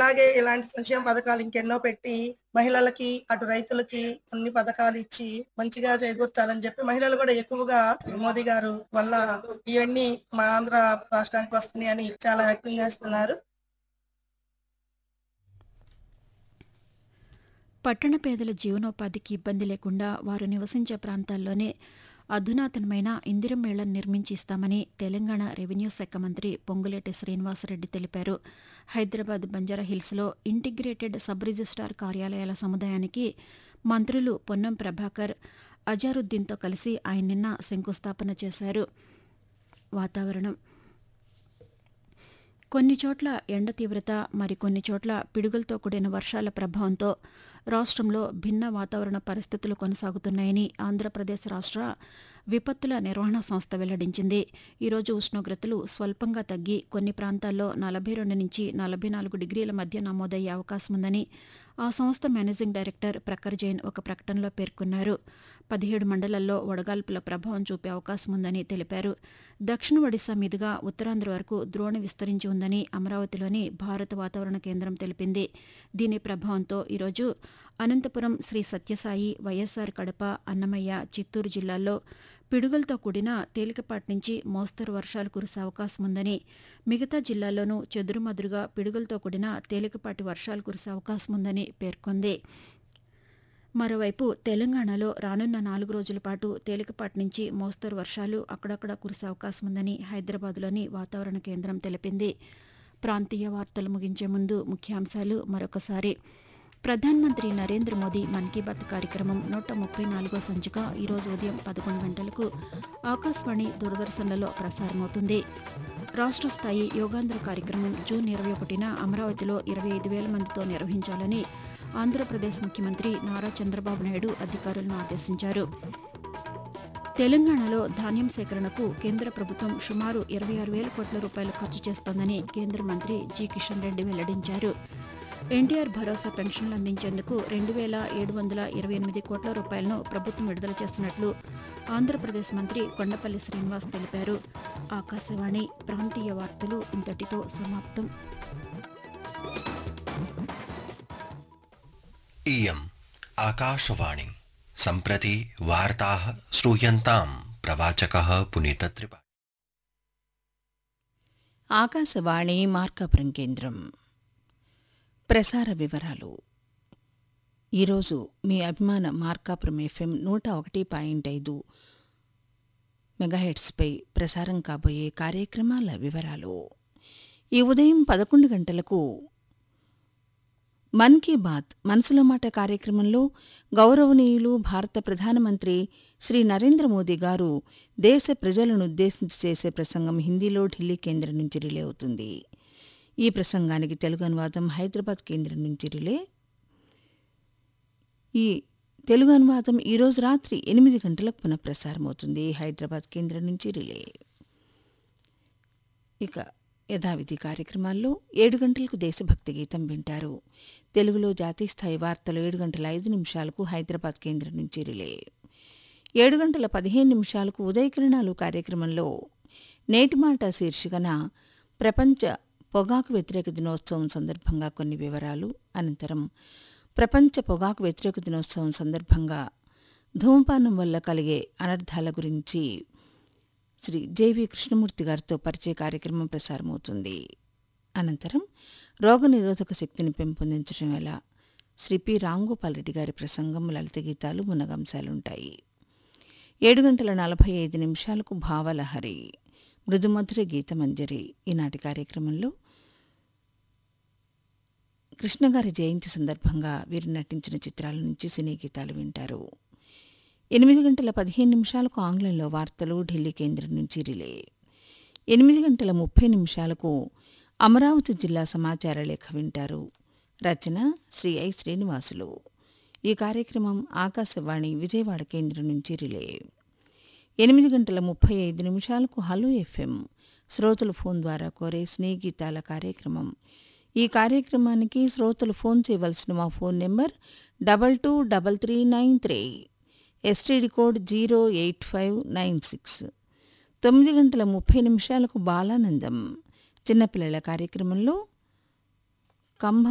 ఇలాగే ఇలాంటి సంక్షేమ పథకాలు ఇంకెన్నో పెట్టి మహిళలకి అటు రైతులకి అన్ని పథకాలు ఇచ్చి మంచిగా చేకూర్చాలని చెప్పి మహిళలు కూడా ఎక్కువగా మోదీ గారు వల్ల ఇవన్నీ మా ఆంధ్ర రాష్ట్రానికి వస్తున్నాయి అని చాలా వ్యక్తం చేస్తున్నారు పట్టణ పేదల జీవనోపాధికి ఇబ్బంది లేకుండా వారు నివసించే ప్రాంతాల్లోనే అధునాతనమైన ఇందిరం మేళం నిర్మించి ఇస్తామని తెలంగాణ రెవెన్యూ శాఖ మంత్రి పొంగులేటి శ్రీనివాసరెడ్డి తెలిపారు హైదరాబాద్ బంజారా హిల్స్లో ఇంటిగ్రేటెడ్ సబ్ రిజిస్ట్రార్ కార్యాలయాల సముదాయానికి మంత్రులు పొన్నం ప్రభాకర్ అజారుద్దీన్తో కలిసి ఆయన నిన్న శంకుస్థాపన చేశారు వాతావరణం కొన్ని చోట్ల ఎండ తీవ్రత మరికొన్ని చోట్ల పిడుగులతో కూడిన వర్షాల ప్రభావంతో రాష్ట్రంలో భిన్న వాతావరణ పరిస్థితులు కొనసాగుతున్నాయని ఆంధ్రప్రదేశ్ రాష్ట్ర విపత్తుల నిర్వహణ సంస్థ వెల్లడించింది ఈరోజు ఉష్ణోగ్రతలు స్వల్పంగా తగ్గి కొన్ని ప్రాంతాల్లో నలభై రెండు నుంచి నలభై నాలుగు డిగ్రీల మధ్య నమోదయ్యే అవకాశం ఉందని ఆ సంస్థ మేనేజింగ్ డైరెక్టర్ ప్రఖర్ జైన్ ఒక ప్రకటనలో పేర్కొన్నారు పదిహేడు మండలాల్లో వడగాల్పుల ప్రభావం చూపే అవకాశం ఉందని తెలిపారు దక్షిణ ఒడిశా మీదుగా ఉత్తరాంధ్ర వరకు ద్రోణి విస్తరించి ఉందని అమరావతిలోని భారత వాతావరణ కేంద్రం తెలిపింది దీని ప్రభావంతో ఈరోజు అనంతపురం శ్రీ సత్యసాయి వైఎస్సార్ కడప అన్నమయ్య చిత్తూరు జిల్లాల్లో పిడుగులతో కూడిన తేలికపాటి నుంచి మోస్తరు వర్షాలు కురిసే అవకాశం ఉందని మిగతా జిల్లాల్లోనూ చెదురుమదురుగా పిడుగులతో కూడిన తేలికపాటి వర్షాలు కురిసే అవకాశం ఉందని పేర్కొంది మరోవైపు తెలంగాణలో రానున్న నాలుగు రోజుల పాటు తేలికపాటి నుంచి మోస్తరు వర్షాలు అక్కడక్కడ కురిసే అవకాశం ఉందని హైదరాబాద్లోని వాతావరణ కేంద్రం తెలిపింది ప్రాంతీయ వార్తలు ముగించే ముందు ముఖ్యాంశాలు మరొకసారి ప్రధానమంత్రి నరేంద్ర మోదీ మన్ కీ బాత్ కార్యక్రమం నూట ముప్పై నాలుగో సంచిక ఈరోజు ఉదయం పదకొండు గంటలకు ఆకాశవాణి దూరదర్శన్లలో ప్రసారమవుతుంది రాష్ట్ర స్థాయి యోగాంధ్ర కార్యక్రమం జూన్ ఇరవై ఒకటిన అమరావతిలో ఇరవై ఐదు వేల మందితో నిర్వహించాలని ఆంధ్రప్రదేశ్ ముఖ్యమంత్రి నారా చంద్రబాబు నాయుడు అధికారులను ఆదేశించారు తెలంగాణలో ధాన్యం సేకరణకు కేంద్ర ప్రభుత్వం సుమారు ఇరవై ఆరు వేల కోట్ల రూపాయలు ఖర్చు చేస్తోందని కేంద్ర మంత్రి జి కిషన్ రెడ్డి వెల్లడించారు ఎన్టీఆర్ భరోసా పెన్షన్లు అందించేందుకు రెండు వేల ఏడు వందల ఇరవై ఎనిమిది కోట్ల రూపాయలను ప్రభుత్వం విడుదల చేస్తున్నట్లు ఆంధ్రప్రదేశ్ మంత్రి కొండపల్లి శ్రీనివాస్ తెలిపారు ఆకాశవాణి ప్రాంతీయ వార్తలు ఇంతటితో సమాప్తం इयम् आकाशवाणी सम्प्रति वार्ताः श्रूयन्ताम् प्रवाचकः पुनीतत्रिपा ఆకాశవాణి మార్కాపురం కేంద్రం ప్రసార వివరాలు ఈరోజు మీ అభిమాన మార్కాపురం ఎఫ్ఎం నూట ఒకటి పాయింట్ ఐదు మెగాహెట్స్పై ప్రసారం కాబోయే కార్యక్రమాల వివరాలు ఈ ఉదయం పదకొండు గంటలకు మన్ కీ బాత్ మనసులో మాట కార్యక్రమంలో గౌరవనీయులు భారత ప్రధానమంత్రి శ్రీ నరేంద్ర మోదీ గారు దేశ ప్రజలను ఉద్దేశించి చేసే ప్రసంగం హిందీలో ఢిల్లీ కేంద్రం నుంచి రిలే అవుతుంది ఈ ప్రసంగానికి తెలుగు అనువాదం హైదరాబాద్ కేంద్రం నుంచి రిలే ఈ తెలుగు అనువాదం ఈరోజు రాత్రి ఎనిమిది గంటలకు పునఃప్రసారమవుతుంది హైదరాబాద్ కేంద్రం నుంచి రిలే ఇక యథావిధి కార్యక్రమాల్లో ఏడు గంటలకు దేశభక్తి గీతం వింటారు తెలుగులో జాతీయ స్థాయి వార్తలు ఏడు గంటల ఐదు నిమిషాలకు హైదరాబాద్ కేంద్రం నుంచి రిలే ఏడు గంటల పదిహేను నిమిషాలకు ఉదయకిరణాలు కార్యక్రమంలో నేటి మాట శీర్షికన ప్రపంచ పొగాకు వ్యతిరేక దినోత్సవం సందర్భంగా కొన్ని వివరాలు అనంతరం ప్రపంచ పొగాకు వ్యతిరేక దినోత్సవం సందర్భంగా ధూమపానం వల్ల కలిగే అనర్థాల గురించి శ్రీ జేవి కృష్ణమూర్తి గారితో పరిచయ కార్యక్రమం ప్రసారమవుతుంది అనంతరం రోగనిరోధక శక్తిని పెంపొందించడం ఎలా శ్రీ పి రాంగోపాల్ రెడ్డి గారి ప్రసంగం లలిత గీతాలు మునగంశాలుంటాయి ఏడు గంటల నలభై ఐదు నిమిషాలకు భావలహరి మృదుమధుర గీతమంజరి ఈనాటి కార్యక్రమంలో కృష్ణగారి జయంతి సందర్భంగా వీరు నటించిన చిత్రాల నుంచి సినీ గీతాలు వింటారు ఎనిమిది గంటల పదిహేను నిమిషాలకు ఆంగ్లంలో వార్తలు ఢిల్లీ కేంద్రం నుంచి రిలే ఎనిమిది గంటల ముప్పై నిమిషాలకు అమరావతి జిల్లా సమాచార లేఖ వింటారు రచన శ్రీ ఐ శ్రీనివాసులు ఈ కార్యక్రమం ఆకాశవాణి విజయవాడ కేంద్రం నుంచి రిలే ఎనిమిది గంటల ముప్పై ఐదు నిమిషాలకు హలో ఎఫ్ఎం శ్రోతలు ఫోన్ ద్వారా కోరే స్నేహితాల కార్యక్రమం ఈ కార్యక్రమానికి శ్రోతలు ఫోన్ చేయవలసిన మా phone number double two double three nine three STD code zero eight five nine six తొమ్మిది గంటల ముప్పై నిమిషాలకు బాలానందం చిన్నపిల్లల కార్యక్రమంలో కంభ